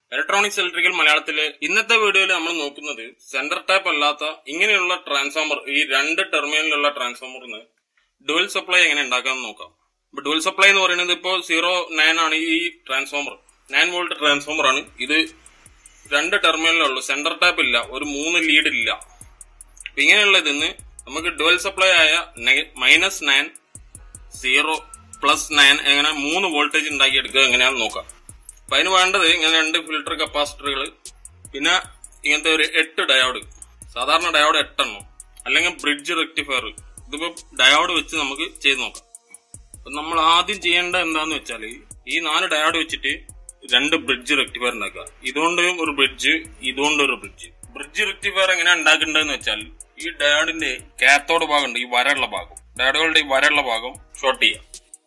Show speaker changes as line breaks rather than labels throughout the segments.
electronics electrical മലയാളത്തില് ഇന്നത്തെ വീഡിയോയിൽ നമ്മൾ നോക്കുന്നത് സെന്റർ ടാപ്പ് അല്ലാത്ത ഇങ്ങനെയുള്ള ട്രാൻസ്ഫോമർ ഈ രണ്ട് ടെർമിനലിലുള്ള ട്രാൻസ്ഫോമറിന് ഡുവൽ സപ്ലൈ എങ്ങനെ ഉണ്ടാക്കാമെന്ന് നോക്കാം ഇപ്പൊ ഡുവൽ സപ്ലൈ എന്ന് പറയുന്നത് ഇപ്പോ സീറോ നയൻ ആണ് ഈ ട്രാൻസ്ഫോമർ നയൻ വോൾട്ട് ട്രാൻസ്ഫോമർ ആണ് ഇത് രണ്ട് ടെർമിനലുള്ളൂ സെന്റർ ടാപ്പ് ഇല്ല ഒരു മൂന്ന് ലീഡ് ഇല്ല അപ്പൊ ഇങ്ങനെയുള്ള ഇതിന്ന് നമുക്ക് ഡുവൽ സപ്ലൈ ആയ minus nine zero plus nine എങ്ങനെ മൂന്ന് വോൾട്ടേജ് ഉണ്ടാക്കിയെടുക്കുക എങ്ങനെയാണെന്ന് നോക്കാം അപ്പൊ അതിന് വേണ്ടത് ഇങ്ങനെ രണ്ട് ഫിൽട്ടർ കപ്പാസിറ്ററുകൾ പിന്നെ ഇങ്ങനത്തെ ഒരു എട്ട് ഡയോഡ് സാധാരണ ഡയോഡ് എട്ടെണ്ണം അല്ലെങ്കിൽ ബ്രിഡ്ജ് റെക്ടിഫയർ ഇതിപ്പോ ഡയോഡ് വെച്ച് നമുക്ക് ചെയ്ത് നോക്കാം അപ്പൊ നമ്മൾ ആദ്യം ചെയ്യേണ്ട എന്താന്ന് വെച്ചാല് ഈ നാല് ഡയോഡ് വെച്ചിട്ട് രണ്ട് ബ്രിഡ്ജ് റെക്ടിഫയർ ഉണ്ടാക്കുക ഇതുകൊണ്ട് ഒരു ബ്രിഡ്ജ് ഇതുകൊണ്ട് ഒരു ബ്രിഡ്ജ് ബ്രിഡ്ജ് റെക്ടിഫയർ എങ്ങനെ ഉണ്ടാക്കേണ്ടതെന്ന് വെച്ചാൽ ഈ ഡയോഡിന്റെ കാത്തോട് ഭാഗമുണ്ട് ഈ വരയുള്ള ഭാഗം ഡയോഡുകളുടെ ഈ വരയുള്ള ഭാഗം ഷോർട്ട് ചെയ്യാം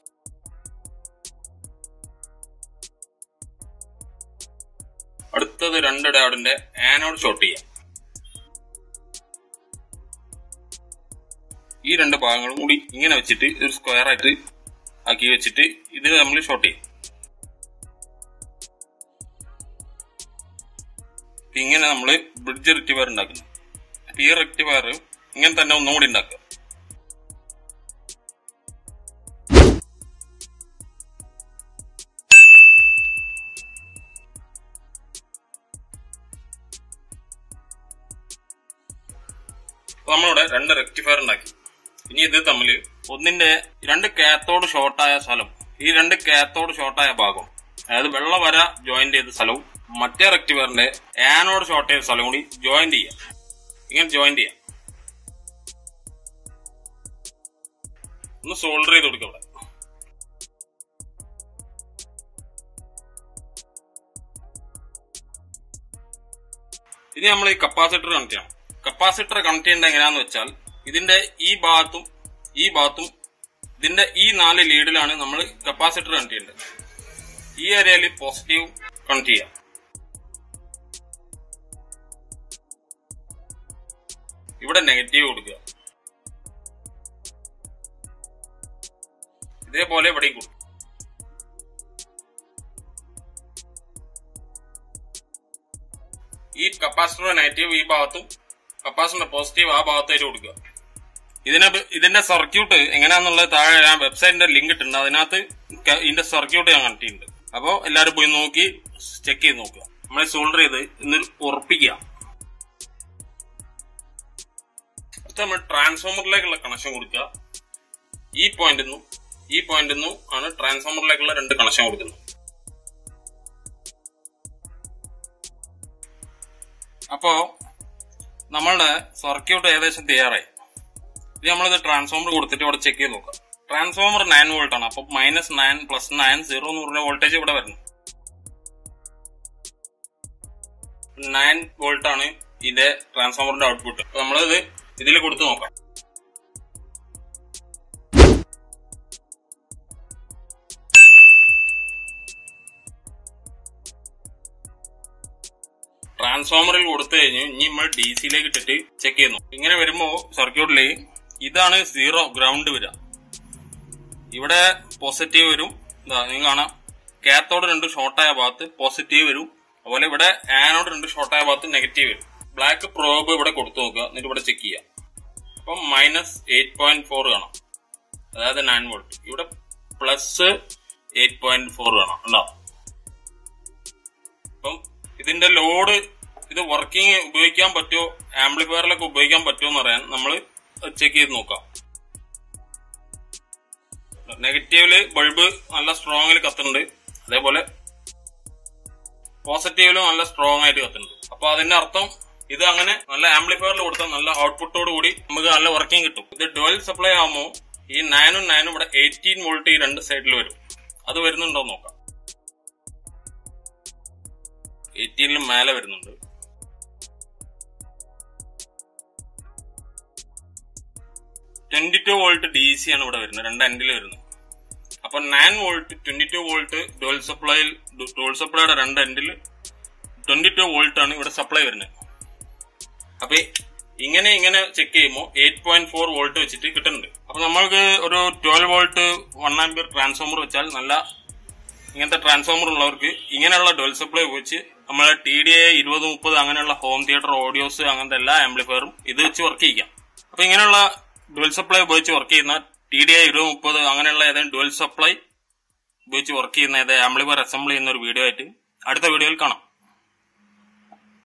അടുത്തത് രണ്ട് ഡയോഡിന്റെ ആനോഡ് ഷോർട്ട് ചെയ്യാം ഈ രണ്ട് ഭാഗങ്ങളും കൂടി ഇങ്ങനെ വെച്ചിട്ട് ഒരു സ്ക്വയർ ആയിട്ട് ആക്കി വെച്ചിട്ട് ഇത് നമ്മൾ ഷോർട്ട് ചെയ്യും ഇപ്പൊ ഇങ്ങനെ നമ്മൾ ബ്രിഡ്ജ് റെക്ടിഫയർ ഉണ്ടാക്കുന്നു അപ്പൊ ഈ റെക്ടിഫയർ ഇങ്ങനെ തന്നെ ഒന്നും കൂടി ഉണ്ടാക്കുക അപ്പൊ നമ്മളിവിടെ രണ്ട് റെക്ടിഫയർ ഉണ്ടാക്കി ഇനി ഇത് തമ്മിൽ ഒന്നിന്റെ രണ്ട് കാത്തോട് ഷോർട്ടായ സ്ഥലം ഈ രണ്ട് കാത്തോട് ഷോർട്ടായ ഭാഗം അതായത് വെള്ള വര ജോയിന്റ് ചെയ്ത സ്ഥലവും മറ്റേ റെക്ടിഫയറിന്റെ ആനോട് ഷോർട്ട് ചെയ്ത സ്ഥലവും കൂടി ജോയിന്റ് ചെയ്യാം ഇങ്ങനെ ജോയിന്റ് ചെയ്യാം ഒന്ന് സോൾഡർ ചെയ്ത് കൊടുക്കുക ഇവിടെ ഇനി നമ്മൾ ഈ കപ്പാസിറ്റർ കണക്ട് ചെയ്യണം കപ്പാസിറ്റർ കണക്ട് ചെയ്യേണ്ട എങ്ങനെയാന്ന് വെച്ചാൽ ഇതിന്റെ ഈ ഭാഗത്തും ഈ ഭാഗത്തും ഇതിന്റെ ഈ നാല് ലീഡിലാണ് നമ്മൾ കപ്പാസിറ്റർ കണക്ട് ചെയ്യേണ്ടത് ഈ ഏരിയയിൽ പോസിറ്റീവ് കണക്ട് ചെയ്യാം ഇവിടെ നെഗറ്റീവ് കൊടുക്കുക ഇതേപോലെ ഇവിടെയും കൊടുക്കും ഈ കപ്പാസിറ്റർ നെഗറ്റീവ് ഈ ഭാഗത്തും കപ്പാസിറ്റർ പോസിറ്റീവ് ആ ഭാഗത്തായിട്ട് കൊടുക്കുക ഇതിനെ ഇതിന്റെ സർക്യൂട്ട് എങ്ങനെയാന്നുള്ളത് താഴെ ഞാൻ വെബ്സൈറ്റിന്റെ ലിങ്ക് ഇട്ടുണ്ട് അതിനകത്ത് ക- ഇതിന്റെ സർക്യൂട്ട് ഞാൻ കണ്ടിട്ടുണ്ട് അപ്പോ എല്ലാരും പോയി നോക്കി ചെക്ക് ചെയ്ത് നോക്കുക നമ്മൾ സോൾഡർ ചെയ്ത് ഇന്ന് ഉറപ്പിക്കുക അടുത്ത നമ്മൾ ട്രാൻസ്ഫോമറിലേക്കുള്ള കണക്ഷൻ കൊടുക്കുക ഈ പോയിന്റിൽ നിന്നും ഈ പോയിന്റിൽ നിന്നും ആണ് ട്രാൻസ്ഫോമറിലേക്കുള്ള രണ്ട് കണക്ഷൻ കൊടുക്കുന്നത് അപ്പോ നമ്മളുടെ സർക്യൂട്ട് ഏകദേശം തയ്യാറായി ഇത് നമ്മളിത് ട്രാൻസ്ഫോമർ കൊടുത്തിട്ട് ഇവിടെ ചെക്ക് ചെയ്ത് നോക്കാം ട്രാൻസ്ഫോമർ നയൻ വോൾട്ട് ആണ് അപ്പൊ minus nine plus nine zero എന്ന് പറഞ്ഞ വോൾട്ടേജ് ഇവിടെ വരുന്നു നയൻ വോൾട്ട് ആണ് ഇതിന്റെ ട്രാൻസ്ഫോമറിന്റെ ഔട്ട്പുട്ട് അപ്പൊ നമ്മളിത് ഇതിൽ കൊടുത്ത് നോക്കാം ട്രാൻസ്ഫോമറിൽ കൊടുത്തു കഴിഞ്ഞു ഇനി നമ്മൾ ഡി സിയിലേക്ക് ഇട്ടിട്ട് ചെക്ക് ചെയ്യുന്നു ഇങ്ങനെ വരുമ്പോ സർക്യൂട്ടിൽ ഇതാണ് സീറോ ഗ്രൗണ്ട് വരിക ഇവിടെ പോസിറ്റീവ് വരും ഇതാ നിങ്ങൾ കാണാം കാത്തോട് രണ്ട് ഷോർട്ടായ ഭാഗത്ത് പോസിറ്റീവ് വരും അതുപോലെ ഇവിടെ ആനോട് രണ്ട് ഷോർട്ടായ ഭാഗത്ത് നെഗറ്റീവ് വരും ബ്ലാക്ക് പ്രോബ് ഇവിടെ കൊടുത്തു നോക്കുക എന്നിട്ട് ഇവിടെ ചെക്ക് ചെയ്യാം അപ്പം മൈനസ് എയ്റ്റ് പോയിന്റ് ഫോർ കാണാം അതായത് നയൻ വോൾട്ട് ഇവിടെ പ്ലസ് എയ്റ്റ് പോയിന്റ് ഫോർ കാണാം ഉണ്ടാവും അപ്പം ഇതിന്റെ ലോഡ് ഇത് വർക്കിംഗ് ഉപയോഗിക്കാൻ പറ്റുമോ ആംപ്ലിഫയറിലൊക്കെ ഉപയോഗിക്കാൻ പറ്റുമോ എന്ന് അറിയാൻ നമ്മൾ ചെക്ക് ചെയ്ത് നോക്കാം നെഗറ്റീവില് ബൾബ് നല്ല സ്ട്രോങ്ങിൽ കത്തുന്നുണ്ട് അതേപോലെ പോസിറ്റീവിലും നല്ല സ്ട്രോങ് ആയിട്ട് കത്തുന്നുണ്ട് അപ്പൊ അതിന്റെ അർത്ഥം ഇത് അങ്ങനെ നല്ല ആംപ്ലിഫയറിൽ കൊടുത്താൽ നല്ല ഔട്ട്പുട്ടോട് കൂടി നമുക്ക് നല്ല വർക്കിംഗ് കിട്ടും ഇത് ഡുവൽ സപ്ലൈ ആകുമ്പോൾ ഈ നയനും നയനും ഇവിടെ എയ്റ്റീൻ വോൾട്ട് ഈ രണ്ട് സൈഡിൽ വരും അത് വരുന്നുണ്ടോ എന്ന് നോക്കാം എയ്റ്റീനിലും മേലെ വരുന്നുണ്ട് twenty two volt D C ആണ് ഇവിടെ വരുന്നത് രണ്ട് എൻഡിൽ വരുന്നത് അപ്പൊ nine volt twenty two volt dual സപ്ലൈയിൽ ഡുവൽ സപ്ലൈയുടെ രണ്ട് എൻഡിൽ ട്വന്റി ടു വോൾട്ട് ആണ് ഇവിടെ സപ്ലൈ വരുന്നത് അപ്പൊ ഇങ്ങനെ ഇങ്ങനെ ചെക്ക് ചെയ്യുമ്പോൾ എയ്റ്റ് പോയിന്റ് ഫോർ വോൾട്ട് വെച്ചിട്ട് കിട്ടുന്നുണ്ട് അപ്പൊ നമ്മൾക്ക് ഒരു twelve volt one ampere transformer വെച്ചാൽ നല്ല ഇങ്ങനത്തെ ട്രാൻസ്ഫോമർ ഉള്ളവർക്ക് ഇങ്ങനെയുള്ള ഡുവൽ സപ്ലൈ ഉപയോഗിച്ച് നമ്മളെ ടി ഡി എ ഇരുപത് മുപ്പത് അങ്ങനെയുള്ള ഹോം തിയേറ്റർ ഓഡിയോസ് അങ്ങനത്തെ എല്ലാ ആംപ്ലിഫയറും ഇത് വെച്ച് വർക്ക് ചെയ്യിക്കാം അപ്പൊ ഇങ്ങനെയുള്ള ഡുവൽ സപ്ലൈ ഉപയോഗിച്ച് വർക്ക് ചെയ്യുന്ന ടി ഡി എ ഇരുപത് മുപ്പത് അങ്ങനെയുള്ള ഏതെങ്കിലും ഡുവൽ സപ്ലൈ ഉപയോഗിച്ച് വർക്ക് ചെയ്യുന്ന ഏത് ആംപ്ലിഫയർ അസംബിൾ ചെയ്യുന്ന ഒരു വീഡിയോ ആയിട്ട് അടുത്ത വീഡിയോയിൽ കാണാം